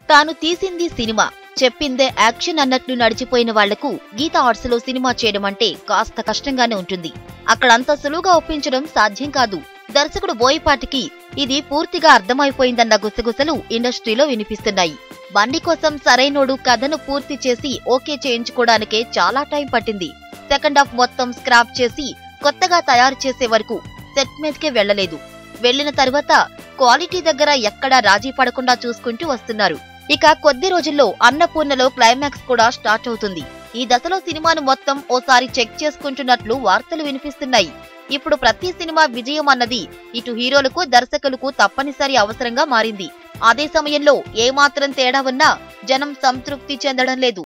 తాను తీసింది సినిమా చెప్పిందే యాక్షన్ అన్నట్లు నడిచిపోయిన వాళ్లకు గీత ఆర్ట్స్ లో సినిమా చేయడం అంటే కాస్త కష్టంగానే ఉంటుంది అక్కడ అంత సులువుగా ఒప్పించడం సాధ్యం కాదు దర్శకుడు బోయపాటికి ఇది పూర్తిగా అర్థమైపోయిందన్న గుసగుసలు ఇండస్ట్రీలో వినిపిస్తున్నాయి బండి కోసం సరైనోడు కథను పూర్తి చేసి ఓకే చేయించుకోవడానికే చాలా టైం పట్టింది సెకండ్ హాఫ్ మొత్తం స్క్రాప్ చేసి కొత్తగా తయారు చేసే వరకు సెట్ మీదకే వెళ్లలేదు వెళ్లిన తర్వాత క్వాలిటీ దగ్గర ఎక్కడా రాజీ పడకుండా చూసుకుంటూ వస్తున్నారు ఇక కొద్ది రోజుల్లో అన్నపూర్ణలో క్లైమాక్స్ కూడా స్టార్ట్ అవుతుంది ఈ దశలో సినిమాను మొత్తం ఓసారి చెక్ చేసుకుంటున్నట్లు వార్తలు వినిపిస్తున్నాయి ఇప్పుడు ప్రతి సినిమా విజయం అన్నది ఇటు హీరోలకు దర్శకులకు తప్పనిసరి అవసరంగా మారింది అదే సమయంలో ఏమాత్రం తేడా ఉన్నా జనం సంతృప్తి చెందడం లేదు